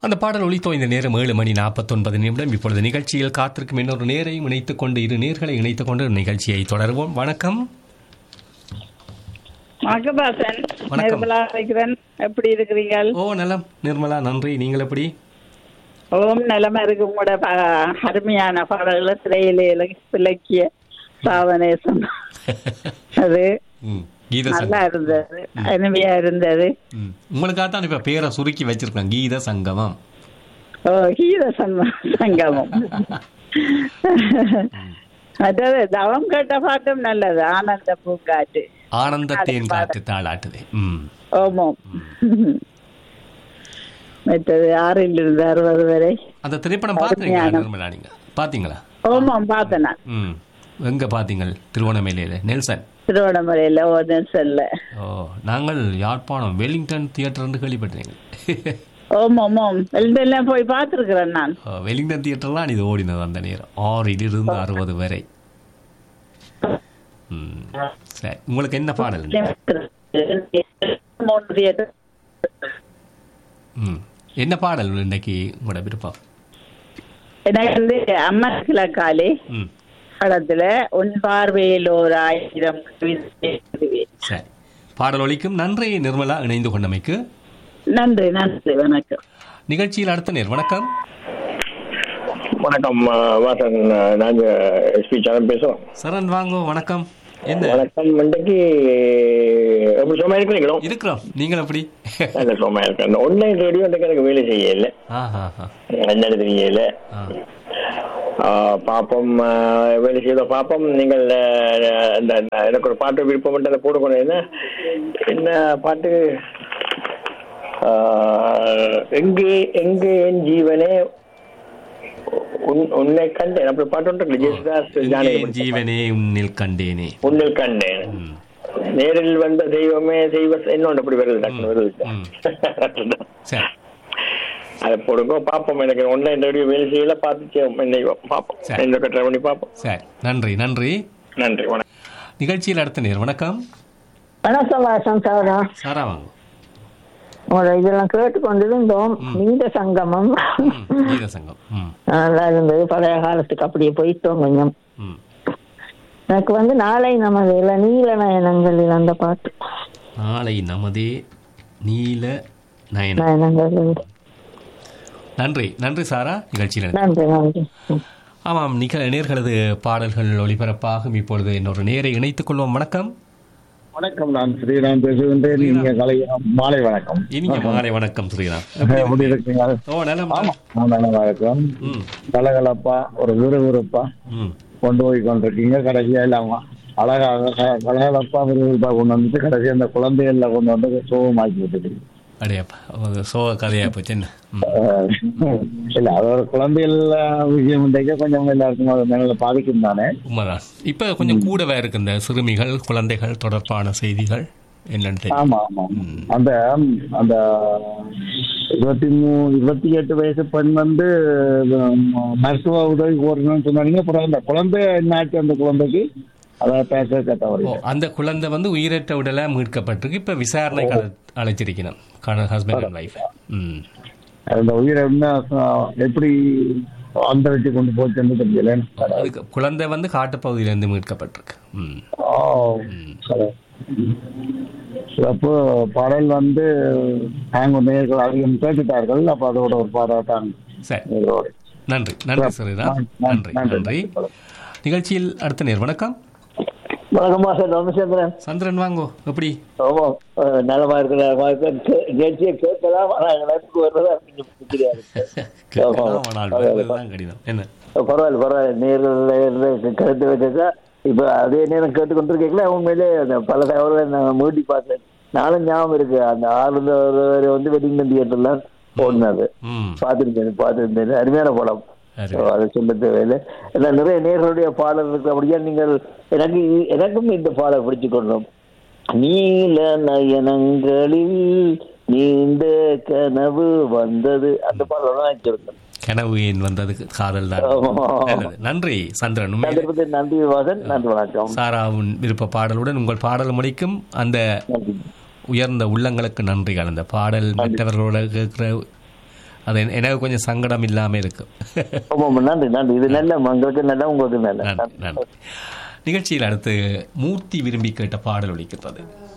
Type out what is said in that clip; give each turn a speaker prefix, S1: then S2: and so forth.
S1: அந்த பாடல் ஒலித்தோ இந்த நேரம் ஏழு மணி நாற்பத்தொன்பது நிமிடம் இப்பொழுது நிகழ்ச்சியில் காத்திருக்கும் இன்னொரு நேரையும் இணைத்துக் கொண்டு இரு நேர்களை இணைத்துக் கொண்டு நிகழ்ச்சியை தொடருவோம் வணக்கம்
S2: மகபாசன்
S1: வணக்கம்.
S2: நிர்மலா வைக்கிறன் எப்படி இருக்கிறீர்கள்
S1: ஓ நலம் நிர்மலா நன்றி நீங்கள் எப்படி
S2: ஓம் நிலைமை இருக்கு உங்களோட ப- அருமையான பாடல்களை திரையிலே இலக்கிய சாவனேசம் அது
S1: ம், கீத
S2: நல்லா
S1: சங்கம்
S2: இருந்தது அருமையா இருந்தது
S1: ம். உங்களுக்காக தான் இப்ப பேரை சுருக்கி வச்சிருக்கேன் கீத சங்கமம்
S2: ஓ கீத சங்க- சங்கமம் மற்றது தவம் கேட்ட பாட்டும் நல்லது ஆனந்த பூங்காட்டு
S1: ஆனந்த தேன் காத்து தாளாட்டுதே ம்
S2: ஓமோம் மற்றது ஆறில் இருந்து அறுபது வரை
S1: அந்த திரைப்படம் பார்த்தீங்களா நிர்மலா நீங்க பாத்தீங்களா
S2: ஓமம் பார்த்தேன் நான்
S1: ம் எங்க பாத்தீங்க திருவண்ணாமலையில நெல்சன்
S2: திருவண்ணாமலையில ஒரு செல்ல
S1: ஓ நாங்கள் யாழ்ப்பாணம் வெலிங்டன் தியேட்டர்னு கேள்விப்பட்டீங்க
S2: ஓமம் ஓம் எல்லாம் போய் பார்த்துருக்கிறேன் நான்
S1: வெலிங்டன் தியேட்டர்லாம் இது ஓடினது அந்த நேரம் ஆறிலிருந்து அறுபது வரை ம் சரி உங்களுக்கு என்ன பாடல்
S2: மூணு theatre.
S1: ம் என்ன பாடல் இன்னைக்கு உங்களோட விருப்பம்
S2: எனக்கு வந்து அம்மன் கிழக்காலே
S1: ம்
S2: படத்துல உன் பார்வையில் ஓர் ஆயிரம் கவிதை எழுதுவேன்.
S1: சரி பாடல் ஒலிக்கும் நன்றி நிர்மலா இணைந்து கொண்டமைக்கு
S2: நன்றி நன்றி வணக்கம்
S1: நிகழ்ச்சியில் அடுத்த நேர் வணக்கம்
S3: வணக்கம் ஆ, வாசன் ஆ, நாங்க எஸ்பி சரண் பேசுறோம்
S1: சரண் வாங்கோ வணக்கம் என்ன
S3: வணக்கம் இன்றைக்கு எப்படி சும்மா இருக்கிறீங்களோ
S1: இருக்கிறோம் நீங்கள் எப்படி
S3: நல்ல சும்மா இருக்கேன் இந்த ஆன்லைன் ரேடியோ இன்றைக்கு எனக்கு வேலை செய்யல
S1: ஆஹா ஆஹா.
S3: என்ன தெரியல
S1: ஆ
S3: ஆ, பாப்போம் ஆ, வேலை செய்த பாப்போம் நீங்கள் ஆ, இந்த இந்த- எனக்கு ஒரு பாட்டு விருப்பம் மட்டும் அதை போடுக்கணும் என்ன என்ன பாட்டு ஆ, எங்கே எங்கே என் ஜீவனே உன்- உன்னை கண்டேன் அப்படி பாட்டு ஒன்று ஜெயசுதாஸ்
S1: எங்கே
S3: ஜானகி
S1: என் ஜீவனே உன்னில் கண்டேனே
S3: உன்னில் கண்டேன்
S1: ம்.
S3: நேரில் வந்த தெய்வமே தெய்வ இன்னொன்று அப்படி வருது டக்குனு வருது
S1: ம். சரி
S3: அதை போடுங்க பார்ப்போம் எனக்கு ஆன்லைன் ரேடியோ வேலை செய்யல பார்த்து என்ன பார்ப்போம்
S1: சரி.
S3: இந்த ட்ரை பண்ணி பார்ப்போம்
S1: சரி நன்றி நன்றி
S3: நன்றி வணக்கம்
S1: நிகழ்ச்சியில் அடுத்த நேர் வணக்கம்
S4: வணக்கம் வாசம் சாரா
S1: சாரா வாங்க
S4: உங்களோட இதெல்லாம் கேட்டுக்கொண்டிருந்தோம் நீண்ட சங்கமம்
S1: ம், கீத சங்கம் ம்
S4: நல்லா இருந்தது பழைய காலத்துக்கு அப்படியே போயிட்டோம் கொஞ்சம்
S1: ம்
S4: எனக்கு வந்து நாளை நமது இல்ல நீல நயனங்களில் அந்த பாட்டு
S1: நாளை நமதே நீல நயனம்
S4: நயனங்களில்
S1: நன்றி நன்றி சாரா நிகழ்ச்சியில்
S4: நன்றி நன்றி ம்.
S1: ஆமாம் நிக நேர்களது பாடல்கள் ஒளிபரப்பாகும் இப்பொழுது இன்னொரு நேரை இணைத்துக் கொள்வோம் வணக்கம்
S5: வணக்கம் நான் ஸ்ரீராம் பேசுகின்றேன் நீங்க கலை மாலை வணக்கம்
S1: இனிய மாலை வணக்கம் ஸ்ரீராம்
S5: எப்படி இருக்கீங்க
S1: ஓ நலம்
S5: ஆமா நான் நல்லா இருக்கேன்
S1: ம்
S5: கலகலப்பா ஒரு விறுவிறுப்பா
S1: ம்
S5: கொண்டு போய் கொண்டிருக்கீங்க கடைசியா இல்லாம அழகாக க- கலகலப்பா விறுவிறுப்பா கொண்டு வந்துட்டு கடைசி அந்த குழந்தைகள்ல கொண்டு வந்து சோகமாக்கி விட்டுட்டு
S1: அடையப்பா ஒரு சோக கதையா போச்சு என்ன ம்
S5: இல்ல அது ஒரு குழந்தைகள் விஷயம் இன்றைக்கு கொஞ்சம் எல்லாருக்கும் அது மேல பாதிக்கும் தானே
S1: உண்மைதான் இப்போ கொஞ்சம் கூடவே இருக்கு இந்த சிறுமிகள் குழந்தைகள் தொடர்பான செய்திகள் என்னன்னு தெரியும்
S5: ஆமா ஆமா அந்த அந்த இருபத்தி மூ இருபத்தி எட்டு வயசு பெண் வந்து உம், மருத்துவ உதவி கோரணும்னு சொன்னாங்க அப்புறம் அந்த குழந்தை என்னாச்சு அந்த குழந்தைக்கு அதை பேச
S1: ஓ
S5: தவறு
S1: அந்த குழந்தை வந்து உயிரற்ற உடலை மீட்கப்பட்டிருக்கு இப்போ விசாரணைக்கு அழை- அழைச்சிருக்கணும் ஹஸ்பண்ட் அண்ட் ஒய்ஃப் ம்
S5: அந்த உயிரை என்ன அஹ், எப்படி அந்த வச்சு கொண்டு போச்சுன்னு தெரியல
S1: அதுக்கு குழந்தை வந்து காட்டுப்பகுதியிலேருந்து மீட்கப்பட்டிருக்கு ம்
S5: ஓ, சரி. அப்போ பாடல் வந்து நாங்க நேர்கள் அதிகம் கேட்டுட்டார்கள் அப்ப அதோட ஒரு பாடாட்டான்
S1: சரி
S5: நேர்களோட
S1: நன்றி நன்றி சரிதான் நன்றி நன்றி நிகழ்ச்சியில் அடுத்த நேர் வணக்கம்
S3: வணக்கம் சார் ராமச்சந்திரன்
S1: சந்திரன் வாங்கோ எப்படி
S3: ஆமா அஹ், நலமா இருக்கிற நிகழ்ச்சியை கேட்கலாம் ஆனா எனக்கு வர்றதா கொஞ்சம் தெரியாது
S1: கேட்கலாம், ஆனால் வருவதுதான் கடினம் என்ன
S3: பரவாயில்ல பரவாயில்ல நேரில் கருத்து வச்சா இப்ப அதே நேரம் கேட்டுக்கொண்டிருக்கீங்களா உண்மையிலே அந்த பல தகவல்களை நான் மூடி பார்த்தேன் நானும் ஞாபகம் இருக்கு அந்த ஆளுந்த வந்து வெட்டிங் தியேட்டர்லாம் ஓடினது
S1: ம்
S3: பார்த்துருக்கேன் பார்த்துருந்தேன் அருமையான படம்
S1: அருமை.
S3: ஓ, அதை சொல்ல தேவையில்லை ஏன்னா நிறைய நேர்களுடைய பாடல் இருக்கு அப்படியா நீங்கள் எனக்கு இ- எனக்கும் இந்த பாடல் பிடிச்சு கொண்டோம் நீல நயனங்களில் நீண்ட கனவு வந்தது அந்த பாடல் தான் வச்சிருந்தேன்
S1: கனவு ஏன் வந்ததுக்கு காதல் தான்
S3: ஆமா.
S1: நல்லது. நன்றி சந்திரன் உண்மையிலே
S3: சந்தர்ப்பத்தை நன்றி வாசன் நன்றி வணக்கம்
S1: சாராவின் விருப்ப பாடலுடன் உங்கள் பாடல் முடிக்கும் அந்த
S3: நன்றி
S1: உயர்ந்த உள்ளங்களுக்கு நன்றிகள் அந்த பாடல் மற்றவர்களோட கேட்கிற அது என- எனக்கு கொஞ்சம் சங்கடம் இல்லாம இருக்கும்
S5: ஆமாம் நன்றி நன்றி இது நல்ல உங்களுக்கு நல்ல உங்களுக்கு நல்ல
S1: நன்றி நன்றி நிகழ்ச்சியில் அடுத்து மூர்த்தி விரும்பி கேட்ட பாடல் ஒலிக்கிறது